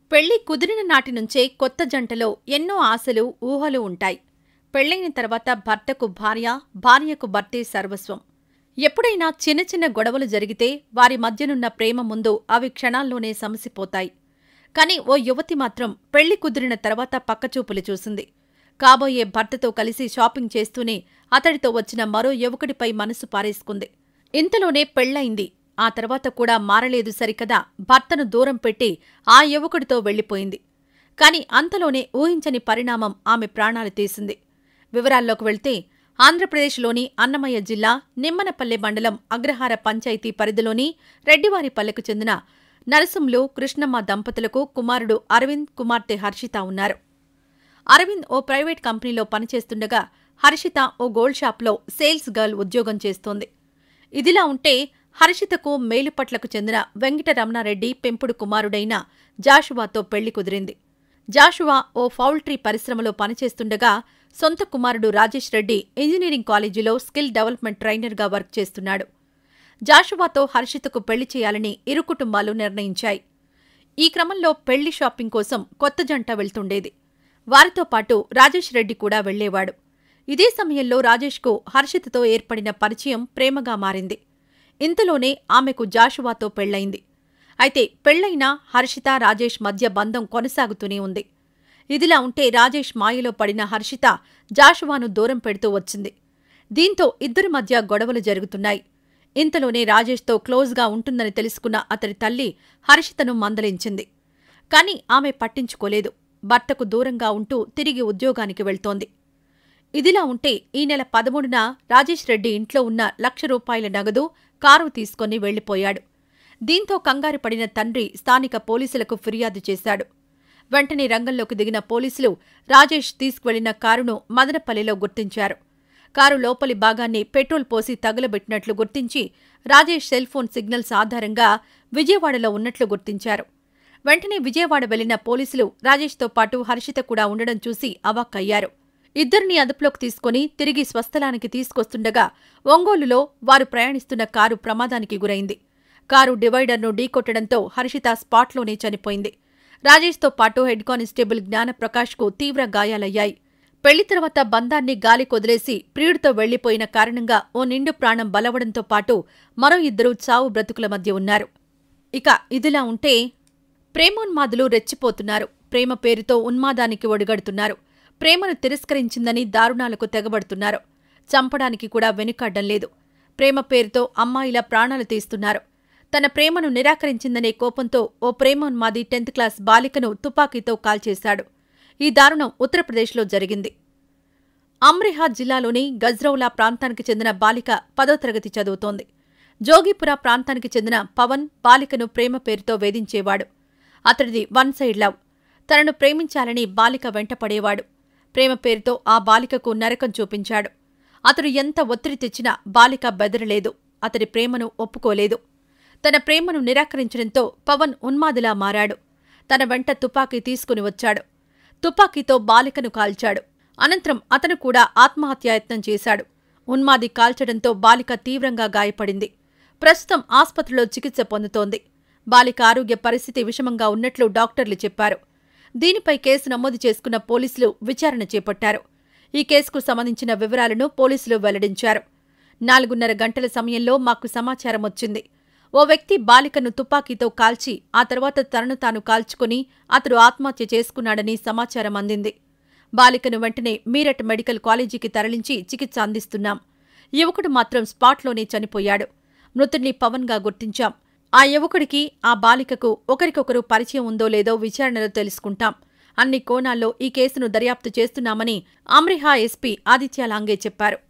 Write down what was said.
పెళ్లి కుదిరిన నాటి నుంచే కొత్త జంటలో ఎన్నో ఆశలు ఊహలు ఉంటాయి పెళ్లైన తర్వాత భర్తకు భార్య భార్యకు భర్తే సర్వస్వం ఎప్పుడైనా చిన్న చిన్న గొడవలు జరిగితే వారి మధ్యనున్న ప్రేమ ముందు అవి క్షణాల్లోనే సమసిపోతాయి కాని ఓ యువతి మాత్రం పెళ్లి కుదిరిన తర్వాత పక్కచూపులు చూసింది కాబోయే భర్తతో కలిసి షాపింగ్ చేస్తూనే అతడితో వచ్చిన మరో యువకుడిపై మనసు పారేసుకుంది ఇంతలోనే పెళ్లయింది ఆ తర్వాత కూడా మారలేదు సరికదా భర్తను దూరం పెట్టి ఆ యువకుడితో వెళ్లిపోయింది కాని అంతలోనే ఊహించని పరిణామం ఆమె ప్రాణాలు తీసింది వివరాల్లోకి వెళ్తే ఆంధ్రప్రదేశ్లోని అన్నమయ్య జిల్లా నిమ్మనపల్లె మండలం అగ్రహార పంచాయతీ పరిధిలోని రెడ్డివారిపల్లెకు చెందిన నరసింలు కృష్ణమ్మ దంపతులకు కుమారుడు అరవింద్ కుమార్తె హర్షిత ఉన్నారు అరవింద్ ఓ ప్రైవేట్ కంపెనీలో పనిచేస్తుండగా హర్షిత ఓ గోల్డ్ షాప్లో సేల్స్ గర్ల్ ఉద్యోగం చేస్తోంది ఇదిలా ఉంటే హర్షితకు మేలుపట్లకు చెందిన వెంకట రమణారెడ్డి పెంపుడు కుమారుడైన జాషువాతో పెళ్లి కుదిరింది జాషువా ఓ పౌల్ట్రీ పరిశ్రమలో పనిచేస్తుండగా సొంత కుమారుడు రాజేష్ రెడ్డి ఇంజనీరింగ్ కాలేజీలో స్కిల్ డెవలప్మెంట్ ట్రైనర్గా వర్క్ చేస్తున్నాడు జాషువాతో హర్షితకు పెళ్లి చేయాలని ఇరు కుటుంబాలు నిర్ణయించాయి ఈ క్రమంలో పెళ్లి షాపింగ్ కోసం కొత్త జంట వెళ్తుండేది వారితో పాటు రాజేష్ రెడ్డి కూడా వెళ్లేవాడు ఇదే సమయంలో రాజేష్కు హర్షితతో ఏర్పడిన పరిచయం ప్రేమగా మారింది ఇంతలోనే ఆమెకు జాషువాతో పెళ్లైంది అయితే పెళ్లైన హర్షిత రాజేష్ మధ్య బంధం కొనసాగుతూనే ఉంది ఇదిలా ఉంటే రాజేష్ మాయలో పడిన హర్షిత జాషువాను దూరం పెడుతూ వచ్చింది దీంతో ఇద్దరి మధ్య గొడవలు జరుగుతున్నాయి ఇంతలోనే రాజేష్తో క్లోజ్గా ఉంటుందని తెలుసుకున్న అతడి తల్లి హర్షితను మందలించింది కాని ఆమె పట్టించుకోలేదు భర్తకు దూరంగా ఉంటూ తిరిగి ఉద్యోగానికి వెళ్తోంది ఇదిలా ఉంటే ఈ నెల పదమూడున రాజేష్ రెడ్డి ఇంట్లో ఉన్న లక్ష రూపాయల నగదు కారు తీసుకొని వెళ్లిపోయాడు దీంతో కంగారు పడిన తండ్రి స్థానిక పోలీసులకు ఫిర్యాదు చేశాడు వెంటనే రంగంలోకి దిగిన పోలీసులు రాజేష్ తీసుకువెళ్లిన కారును మదనపల్లిలో గుర్తించారు కారు లోపలి భాగాన్ని పెట్రోల్ పోసి తగులబెట్టినట్లు గుర్తించి రాజేష్ సెల్ ఫోన్ సిగ్నల్స్ ఆధారంగా విజయవాడలో ఉన్నట్లు గుర్తించారు వెంటనే విజయవాడ వెళ్లిన పోలీసులు రాజేష్తో పాటు హర్షిత కూడా ఉండడం చూసి అవాక్కయ్యారు ఇద్దరిని అదుపులోకి తీసుకుని తిరిగి స్వస్థలానికి తీసుకొస్తుండగా ఒంగోలులో వారు ప్రయాణిస్తున్న కారు ప్రమాదానికి గురైంది కారు డివైడర్ను ఢీకొట్టడంతో హర్షిత స్పాట్లోనే చనిపోయింది రాజేష్తో పాటు హెడ్ కానిస్టేబుల్ జ్ఞానప్రకాష్కు తీవ్ర గాయాలయ్యాయి పెళ్లి తర్వాత బంధాన్ని గాలి కొదిలేసి ప్రియుడితో వెళ్లిపోయిన కారణంగా ఓ నిండు ప్రాణం బలవడంతో పాటు మరో ఇద్దరు చావు బ్రతుకుల మధ్య ఉన్నారు ఇక ఇదిలా ఉంటే ప్రేమోన్మాదులు రెచ్చిపోతున్నారు ప్రేమ పేరుతో ఉన్మాదానికి ఒడిగడుతున్నారు ప్రేమను తిరస్కరించిందని దారుణాలకు తెగబడుతున్నారు చంపడానికి కూడా వెనుకాడ్డం లేదు ప్రేమ పేరుతో అమ్మాయిల ప్రాణాలు తీస్తున్నారు తన ప్రేమను నిరాకరించిందనే కోపంతో ఓ ప్రేమోన్మాది టెన్త్ క్లాస్ బాలికను తుపాకీతో కాల్చేశాడు ఈ దారుణం ఉత్తరప్రదేశ్లో జరిగింది అమ్రిహా జిల్లాలోని గజ్రౌలా ప్రాంతానికి చెందిన బాలిక పదో తరగతి చదువుతోంది జోగిపుర ప్రాంతానికి చెందిన పవన్ బాలికను ప్రేమ పేరుతో వేధించేవాడు అతడిది వన్ సైడ్ లవ్ తనను ప్రేమించాలని బాలిక వెంటపడేవాడు ప్రేమ పేరుతో ఆ బాలికకు నరకం చూపించాడు అతడు ఎంత ఒత్తిడి తెచ్చినా బాలిక బెదరలేదు అతడి ప్రేమను ఒప్పుకోలేదు తన ప్రేమను నిరాకరించడంతో పవన్ ఉన్మాదిలా మారాడు తన వెంట తుపాకీ తీసుకుని వచ్చాడు తుపాకీతో బాలికను కాల్చాడు అనంతరం అతను కూడా ఆత్మహత్యాయత్నం చేశాడు ఉన్మాది కాల్చడంతో బాలిక తీవ్రంగా గాయపడింది ప్రస్తుతం ఆస్పత్రిలో చికిత్స పొందుతోంది బాలిక ఆరోగ్య పరిస్థితి విషమంగా ఉన్నట్లు డాక్టర్లు చెప్పారు దీనిపై కేసు నమోదు చేసుకున్న పోలీసులు విచారణ చేపట్టారు ఈ కేసుకు సంబంధించిన వివరాలను పోలీసులు వెల్లడించారు నాలుగున్నర గంటల సమయంలో మాకు సమాచారం వచ్చింది ఓ వ్యక్తి బాలికను తుపాకీతో కాల్చి ఆ తర్వాత తనను తాను కాల్చుకుని అతడు ఆత్మహత్య చేసుకున్నాడని సమాచారం అందింది బాలికను వెంటనే మీరట్ మెడికల్ కాలేజీకి తరలించి చికిత్స అందిస్తున్నాం యువకుడు మాత్రం స్పాట్లోనే చనిపోయాడు మృతుడిని పవన్గా గుర్తించాం ఆ యువకుడికి ఆ బాలికకు ఒకరికొకరు పరిచయం ఉందో లేదో విచారణలో తెలుసుకుంటాం అన్ని కోణాల్లో ఈ కేసును దర్యాప్తు చేస్తున్నామని అమ్రిహా ఎస్పీ ఆదిత్య లాంగే చెప్పారు